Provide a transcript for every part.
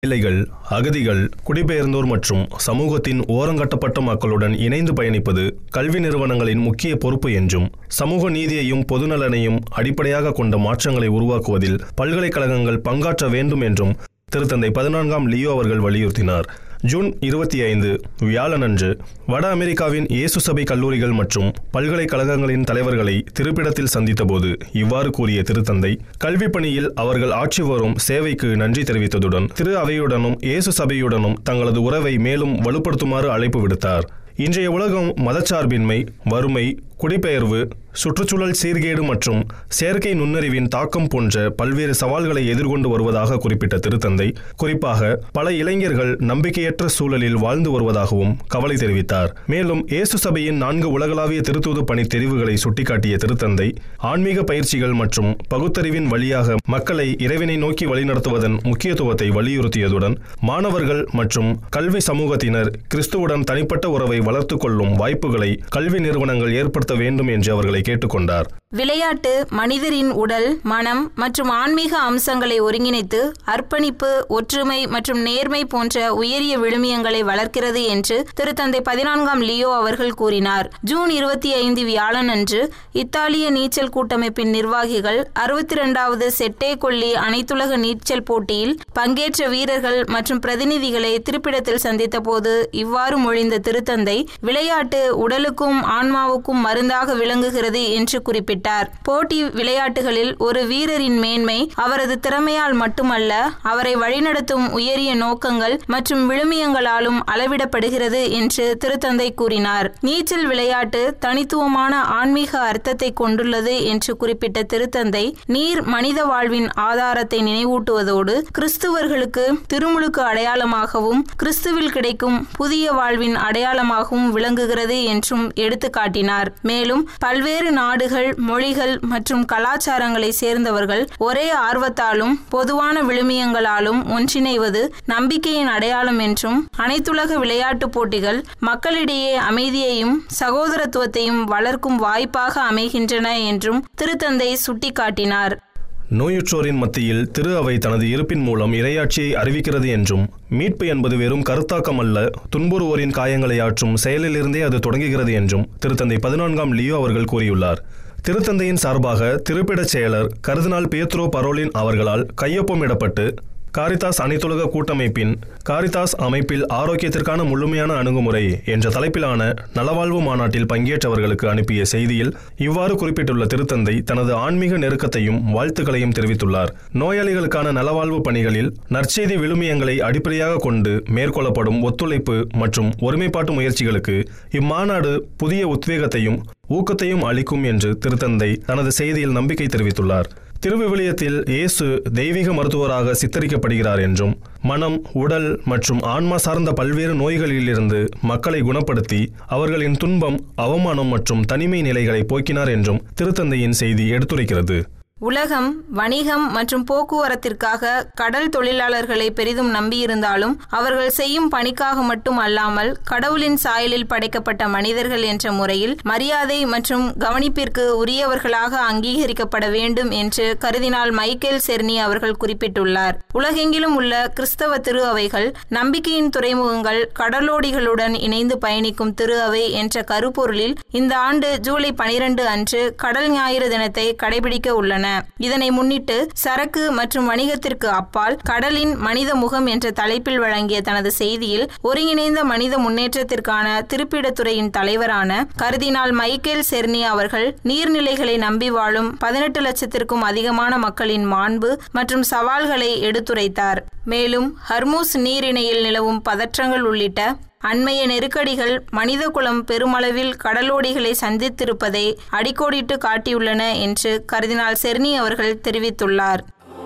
ஏழைகள் அகதிகள் குடிபெயர்ந்தோர் மற்றும் சமூகத்தின் ஓரங்கட்டப்பட்ட மக்களுடன் இணைந்து பயணிப்பது கல்வி நிறுவனங்களின் முக்கிய பொறுப்பு என்றும் சமூக நீதியையும் பொதுநலனையும் அடிப்படையாக கொண்ட மாற்றங்களை உருவாக்குவதில் பல்கலைக்கழகங்கள் பங்காற்ற வேண்டும் என்றும் திருத்தந்தை பதினான்காம் லியோ அவர்கள் வலியுறுத்தினார் ஜூன் இருபத்தி ஐந்து வியாழனன்று வட அமெரிக்காவின் இயேசு சபை கல்லூரிகள் மற்றும் பல்கலைக்கழகங்களின் தலைவர்களை திருப்பிடத்தில் சந்தித்தபோது இவ்வாறு கூறிய திருத்தந்தை கல்வி பணியில் அவர்கள் ஆட்சி வரும் சேவைக்கு நன்றி தெரிவித்ததுடன் திரு அவையுடனும் இயேசு சபையுடனும் தங்களது உறவை மேலும் வலுப்படுத்துமாறு அழைப்பு விடுத்தார் இன்றைய உலகம் மதச்சார்பின்மை வறுமை குடிபெயர்வு சுற்றுச்சூழல் சீர்கேடு மற்றும் செயற்கை நுண்ணறிவின் தாக்கம் போன்ற பல்வேறு சவால்களை எதிர்கொண்டு வருவதாக குறிப்பிட்ட திருத்தந்தை குறிப்பாக பல இளைஞர்கள் நம்பிக்கையற்ற சூழலில் வாழ்ந்து வருவதாகவும் கவலை தெரிவித்தார் மேலும் இயேசு சபையின் நான்கு உலகளாவிய திருத்தூது பணி தெரிவுகளை சுட்டிக்காட்டிய திருத்தந்தை ஆன்மீக பயிற்சிகள் மற்றும் பகுத்தறிவின் வழியாக மக்களை இறைவனை நோக்கி வழிநடத்துவதன் முக்கியத்துவத்தை வலியுறுத்தியதுடன் மாணவர்கள் மற்றும் கல்வி சமூகத்தினர் கிறிஸ்துவுடன் தனிப்பட்ட உறவை வளர்த்துக் கொள்ளும் வாய்ப்புகளை கல்வி நிறுவனங்கள் ஏற்படுத்த வேண்டும் என்று அவர்களை கேட்டுக்கொண்டார் விளையாட்டு மனிதரின் உடல் மனம் மற்றும் ஆன்மீக அம்சங்களை ஒருங்கிணைத்து அர்ப்பணிப்பு ஒற்றுமை மற்றும் நேர்மை போன்ற உயரிய விழுமியங்களை வளர்க்கிறது என்று திருத்தந்தை பதினான்காம் லியோ அவர்கள் கூறினார் ஜூன் இருபத்தி ஐந்து வியாழனன்று இத்தாலிய நீச்சல் கூட்டமைப்பின் நிர்வாகிகள் அறுபத்தி இரண்டாவது செட்டே கொல்லி அனைத்துலக நீச்சல் போட்டியில் பங்கேற்ற வீரர்கள் மற்றும் பிரதிநிதிகளை திருப்பிடத்தில் சந்தித்த போது இவ்வாறு மொழிந்த திருத்தந்தை விளையாட்டு உடலுக்கும் ஆன்மாவுக்கும் மருந்தாக விளங்குகிறது என்று குறிப்பிட்டார் போட்டி விளையாட்டுகளில் ஒரு வீரரின் மேன்மை அவரது திறமையால் மட்டுமல்ல அவரை வழிநடத்தும் உயரிய நோக்கங்கள் மற்றும் விழுமியங்களாலும் அளவிடப்படுகிறது என்று திருத்தந்தை கூறினார் நீச்சல் விளையாட்டு தனித்துவமான ஆன்மீக அர்த்தத்தை கொண்டுள்ளது என்று குறிப்பிட்ட திருத்தந்தை நீர் மனித வாழ்வின் ஆதாரத்தை நினைவூட்டுவதோடு கிறிஸ்துவர்களுக்கு திருமுழுக்கு அடையாளமாகவும் கிறிஸ்துவில் கிடைக்கும் புதிய வாழ்வின் அடையாளமாகவும் விளங்குகிறது என்றும் எடுத்துக்காட்டினார் மேலும் பல்வேறு நாடுகள் மொழிகள் மற்றும் கலாச்சாரங்களை சேர்ந்தவர்கள் ஒரே ஆர்வத்தாலும் பொதுவான விழுமியங்களாலும் ஒன்றிணைவது நம்பிக்கையின் அடையாளம் என்றும் அனைத்துலக விளையாட்டுப் போட்டிகள் மக்களிடையே அமைதியையும் சகோதரத்துவத்தையும் வளர்க்கும் வாய்ப்பாக அமைகின்றன என்றும் திருத்தந்தை சுட்டிக்காட்டினார் நோயுற்றோரின் மத்தியில் திரு அவை தனது இருப்பின் மூலம் இரையாட்சியை அறிவிக்கிறது என்றும் மீட்பு என்பது வெறும் கருத்தாக்கம் அல்ல துன்புறுவோரின் காயங்களை ஆற்றும் செயலிலிருந்தே அது தொடங்குகிறது என்றும் திருத்தந்தை பதினான்காம் லியோ அவர்கள் கூறியுள்ளார் திருத்தந்தையின் சார்பாக திருப்பிடச் செயலர் கருதினால் பியத்ரோ பரோலின் அவர்களால் கையொப்பமிடப்பட்டு காரிதாஸ் அனைத்துலக கூட்டமைப்பின் காரிதாஸ் அமைப்பில் ஆரோக்கியத்திற்கான முழுமையான அணுகுமுறை என்ற தலைப்பிலான நலவாழ்வு மாநாட்டில் பங்கேற்றவர்களுக்கு அனுப்பிய செய்தியில் இவ்வாறு குறிப்பிட்டுள்ள திருத்தந்தை தனது ஆன்மீக நெருக்கத்தையும் வாழ்த்துக்களையும் தெரிவித்துள்ளார் நோயாளிகளுக்கான நலவாழ்வு பணிகளில் நற்செய்தி விழுமியங்களை அடிப்படையாக கொண்டு மேற்கொள்ளப்படும் ஒத்துழைப்பு மற்றும் ஒருமைப்பாட்டு முயற்சிகளுக்கு இம்மாநாடு புதிய உத்வேகத்தையும் ஊக்கத்தையும் அளிக்கும் என்று திருத்தந்தை தனது செய்தியில் நம்பிக்கை தெரிவித்துள்ளார் திருவிவிலியத்தில் இயேசு தெய்வீக மருத்துவராக சித்தரிக்கப்படுகிறார் என்றும் மனம் உடல் மற்றும் ஆன்மா சார்ந்த பல்வேறு நோய்களிலிருந்து மக்களை குணப்படுத்தி அவர்களின் துன்பம் அவமானம் மற்றும் தனிமை நிலைகளை போக்கினார் என்றும் திருத்தந்தையின் செய்தி எடுத்துரைக்கிறது உலகம் வணிகம் மற்றும் போக்குவரத்திற்காக கடல் தொழிலாளர்களை பெரிதும் நம்பியிருந்தாலும் அவர்கள் செய்யும் பணிக்காக மட்டும் அல்லாமல் கடவுளின் சாயலில் படைக்கப்பட்ட மனிதர்கள் என்ற முறையில் மரியாதை மற்றும் கவனிப்பிற்கு உரியவர்களாக அங்கீகரிக்கப்பட வேண்டும் என்று கருதினால் மைக்கேல் செர்னி அவர்கள் குறிப்பிட்டுள்ளார் உலகெங்கிலும் உள்ள கிறிஸ்தவ திரு அவைகள் நம்பிக்கையின் துறைமுகங்கள் கடலோடிகளுடன் இணைந்து பயணிக்கும் திரு அவை என்ற கருப்பொருளில் இந்த ஆண்டு ஜூலை பனிரெண்டு அன்று கடல் ஞாயிறு தினத்தை கடைபிடிக்க உள்ளன இதனை முன்னிட்டு சரக்கு மற்றும் வணிகத்திற்கு அப்பால் கடலின் மனித முகம் என்ற தலைப்பில் வழங்கிய தனது செய்தியில் ஒருங்கிணைந்த மனித முன்னேற்றத்திற்கான திருப்பிடத்துறையின் தலைவரான கருதினால் மைக்கேல் செர்னி அவர்கள் நீர்நிலைகளை நம்பி வாழும் பதினெட்டு லட்சத்திற்கும் அதிகமான மக்களின் மாண்பு மற்றும் சவால்களை எடுத்துரைத்தார் மேலும் ஹர்மூஸ் நீரிணையில் நிலவும் பதற்றங்கள் உள்ளிட்ட அண்மைய நெருக்கடிகள் மனிதகுலம் பெருமளவில் கடலோடிகளை சந்தித்திருப்பதை அடிக்கோடிட்டு காட்டியுள்ளன என்று கருதினால் செர்னி அவர்கள் தெரிவித்துள்ளார்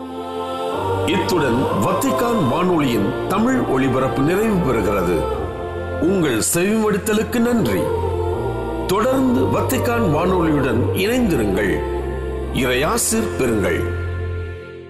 இத்துடன் வத்திக்கான் வானொலியின் தமிழ் ஒளிபரப்பு நிறைவு பெறுகிறது உங்கள் செவிமடுத்தலுக்கு நன்றி தொடர்ந்து வத்திக்கான் வானொலியுடன் இணைந்திருங்கள் இறையாசிர் பெறுங்கள்